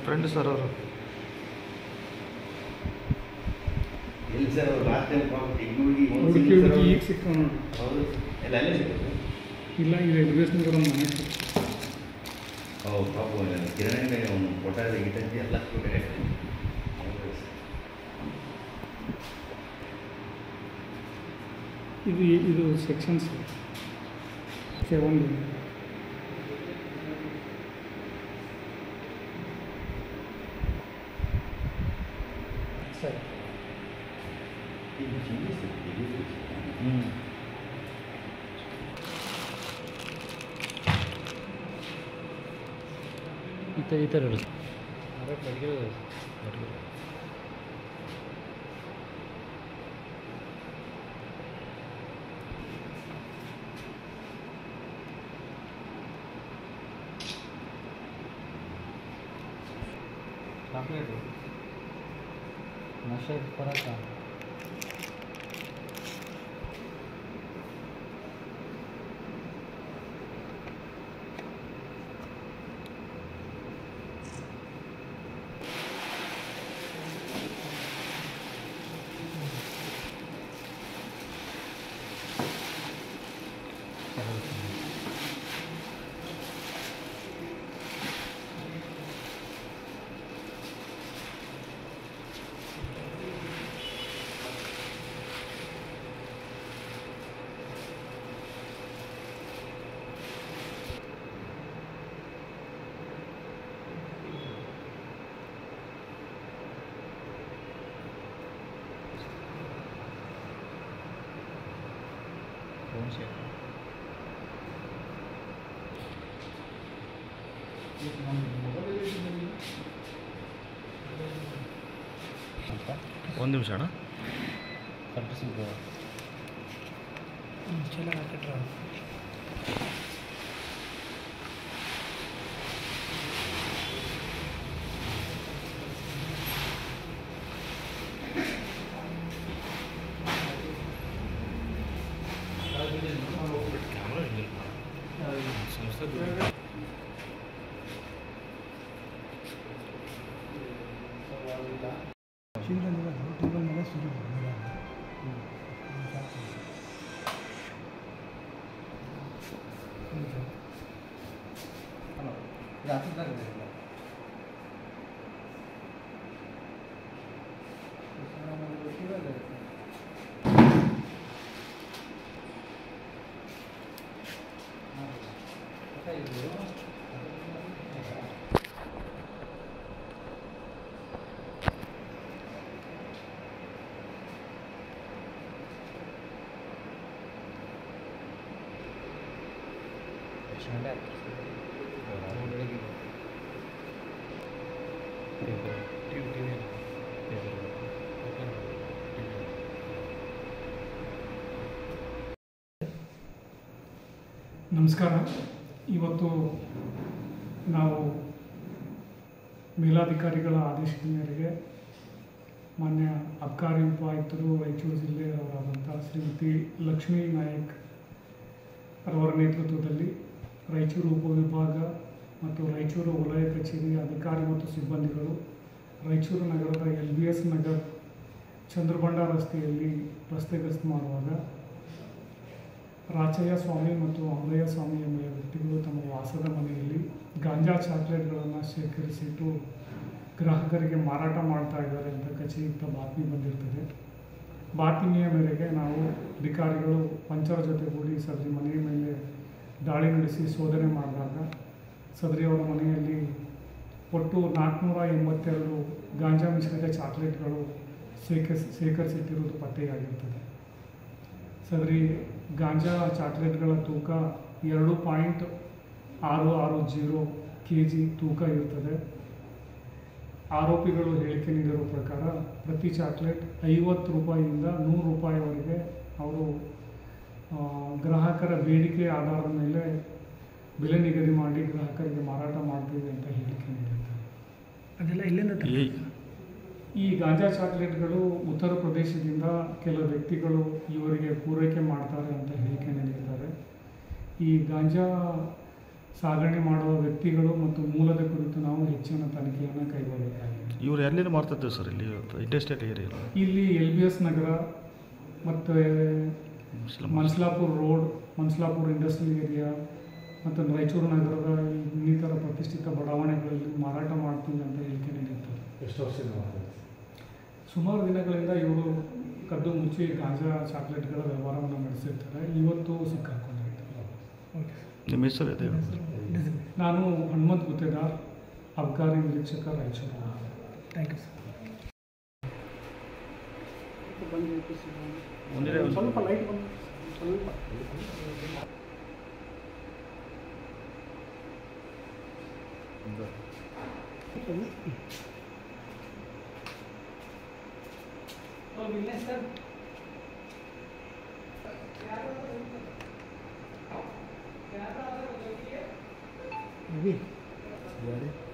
Friend sir ಅವರು ಎಲ್ಲಿ sir ಅವ್ರು ಲಾಸ್ಟ್ ಟೈಮ್ ಪ್ರಾಪರ್ಟಿ ಹುಡುಗಿ ಒಂದು ಹುಡುಕಿ ಸಿಕ್ಕಿದೆ ಹುಡುಕಿ ಸರ್ ಈಗ ಸಿಕ್ಕ ನೋಡಿ ಹೌದು ಎಲ್ಲ ಅಲ್ಲೇ ಸಿಕ್ಕಿದೆ ಇಲ್ಲ ಇದು ಎಜುಕೇಷನ್ ಒಂದು ಮನೆ ಸಿಕ್ತು. ಹೌದು ಪಾಪ ಕಿರಣ್ ಅವನು ಕೊಟ್ಟಾದ ಗಿಟಂಜಿ ಎಲ್ಲ ಕೊಟ್ಟರೆ ಇದು ಇದು ಸೆಕ್ಷನ್ಸ್ ಸೆವೆನ್ ಸರಿ ಇದು ಚೇಂಜಸ್ ಇದೆ ಹ್ಞೂ ಈ ಥರ ಈ ಥರ ಇರೋದು ಚಾಕ್ಲೇಟು ನಶೆ ಪರಾಟ ಫೋನ್ ಶೇರ್ ಒಂದು ನಿಮಿಷ ಅಣ್ಣ ನಮಸ್ಕಾರ ಇವತ್ತು ನಾವು ಮೇಲಾಧಿಕಾರಿಗಳ ಆದೇಶದ ಮೇರೆಗೆ ಮಾನ್ಯ ಅಬ್ಕಾರಿ ಉಪಾಯುಕ್ತರು ರಾಯಚೂರು ಜಿಲ್ಲೆಯವರಾದಂಥ ಶ್ರೀಮತಿ ಲಕ್ಷ್ಮೀ ನಾಯಕ್ ಅವರ ನೇತೃತ್ವದಲ್ಲಿ ರಾಯಚೂರು ಉಪವಿಭಾಗ ಮತ್ತು ರಾಯಚೂರು ವಲಯ ಕಚೇರಿಯ ಅಧಿಕಾರಿ ಮತ್ತು ಸಿಬ್ಬಂದಿಗಳು ರಾಯಚೂರು ನಗರದ L B S Nagar Chandrabanda ರಸ್ತೆಯಲ್ಲಿ ರಸ್ತೆ ಗಸ್ತು ಮಾಡುವಾಗ ರಾಚಯ್ಯ ಸ್ವಾಮಿ ಮತ್ತು ಅಮರಯ್ಯ ಸ್ವಾಮಿ ಎಂಬ ವ್ಯಕ್ತಿಗಳು ತಮ್ಮ ವಾಸದ ಮನೆಯಲ್ಲಿ ಗಾಂಜಾ ಚಾಕ್ಲೇಟ್ಗಳನ್ನು ಶೇಖರಿಸಿಟ್ಟು ಗ್ರಾಹಕರಿಗೆ ಮಾರಾಟ ಮಾಡ್ತಾ ಇದ್ದಾರೆ ಅಂತ ಖಚಿತ ಬಾತ್ಮಿ ಬಂದಿರ್ತದೆ ಬಾತ್ಮಿಯ ಮೇರೆಗೆ ನಾವು ಅಧಿಕಾರಿಗಳು ಪಂಚರ ಜೊತೆಗೂಡಿ ಸದರಿ ಮನೆಯ ಮೇಲೆ ದಾಳಿ ನಡೆಸಿ ಶೋಧನೆ ಮಾಡಿದಾಗ ಸದರಿಯವರ ಮನೆಯಲ್ಲಿ ಒಟ್ಟು ನಾಲ್ಕುನೂರ ಎಂಬತ್ತೆರಡು ಗಾಂಜಾ ಮಿಶ್ರಿತ ಚಾಕ್ಲೇಟ್ಗಳು ಶೇಖರಿಸಿ ಶೇಖರಿಸಿಟ್ಟಿರುವುದು ಪತ್ತೆಯಾಗಿರ್ತದೆ ಸದರಿ ಗಾಂಜಾ ಚಾಕ್ಲೇಟ್ಗಳ ತೂಕ ಎರಡು ಪಾಯಿಂಟ್ ಆರು ಆರು ಜೀರೋ ಕೆ ಜಿ ತೂಕ ಇರ್ತದೆ ಆರೋಪಿಗಳು ಹೇಳಿಕೆ ನೀಡಿರೋ ಪ್ರಕಾರ ಪ್ರತಿ ಚಾಕ್ಲೇಟ್ ಐವತ್ತು ರೂಪಾಯಿಯಿಂದ ನೂರು ರೂಪಾಯಿವರೆಗೆ ಅವರು ಆ, ಗ್ರಾಹಕರ ಬೇಡಿಕೆ ಆಧಾರದ ಮೇಲೆ ಬೆಲೆ ನಿಗದಿ ಮಾಡಿ ಗ್ರಾಹಕರಿಗೆ ಮಾರಾಟ ಮಾಡ್ತೀವಿ ಅಂತ ಹೇಳಿಕೆ ನೀಡಿದ್ದಾರೆ ಅದೆಲ್ಲ ಇಲ್ಲಿಂದ ತಂದಿದ್ದು? ಈ ಗಾಂಜಾ ಚಾಕ್ಲೇಟ್ಗಳು ಉತ್ತರ ಪ್ರದೇಶದಿಂದ ಕೆಲ ವ್ಯಕ್ತಿಗಳು ಇವರಿಗೆ ಪೂರೈಕೆ ಮಾಡ್ತಾರೆ ಅಂತ ಹೇಳಿಕೆ ನೀಡಿದ್ದಾರೆ ಈ ಗಾಂಜಾ ಸಾಗಣೆ ಮಾಡುವ ವ್ಯಕ್ತಿಗಳು ಮತ್ತು ಮೂಲದ ಕುರಿತು ನಾವು ಹೆಚ್ಚಿನ ತನಿಖೆಯನ್ನು ಕೈಗೊಳ್ಳಬೇಕಾಗಿದೆ ಇವ್ರು ಎಲ್ಲಿಂದ ಮಾಡ್ತಿದ್ದೇವೆ ಸರ್ ಇಲ್ಲಿ ಇಂಡಸ್ಟ್ರಿಯಲ್ ಏರಿಯಾ ಇಲ್ಲಿ ಎಲ್ ಬಿ ಎಸ್ ನಗರ ಮತ್ತು Mansalapur road Mansalapur industrial area ಮತ್ತು ರಾಯಚೂರು ನಗರದ ಇನ್ನಿತರ ಪ್ರತಿಷ್ಠಿತ ಬಡಾವಣೆಗಳಲ್ಲಿ ಮಾರಾಟ ಮಾಡ್ತೀವಿ ಅಂತ ಹೇಳಿಕೆ ನೀಡಿರ್ತಾರೆ ಎಷ್ಟು ವರ್ಷದಿಂದ ಮಾಡ್ತಾರೆ ಸುಮಾರು ದಿನಗಳಿಂದ ಇವರು ಕದ್ದು ಮುಚ್ಚಿ ಗಾಂಜಾ ಚಾಕ್ಲೇಟ್ಗಳ ವ್ಯವಹಾರವನ್ನು ನಡೆಸಿರ್ತಾರೆ ಇವತ್ತು ಸಿಕ್ಕಾಕೊಂಡಿರ್ತಾರೆ ಓಕೆ ನಿಮ್ಮ ಹೆಸರು ಇದೆ ಡಿಸೈನ್ ನಾನು ಹನುಮಂತ್ ಗುತ್ತೇದಾರ್ ಅಬ್ಕಾರಿ ನಿರೀಕ್ಷಕ ರಾಯಚೂರು ಥ್ಯಾಂಕ್ ಯು ಸರ್ ಮುಂದಿನ ಸ್ವಲ್ಪ ಲೈಟ್ ಬಂದು ಸ್ವಲ್ಪ ರವಿ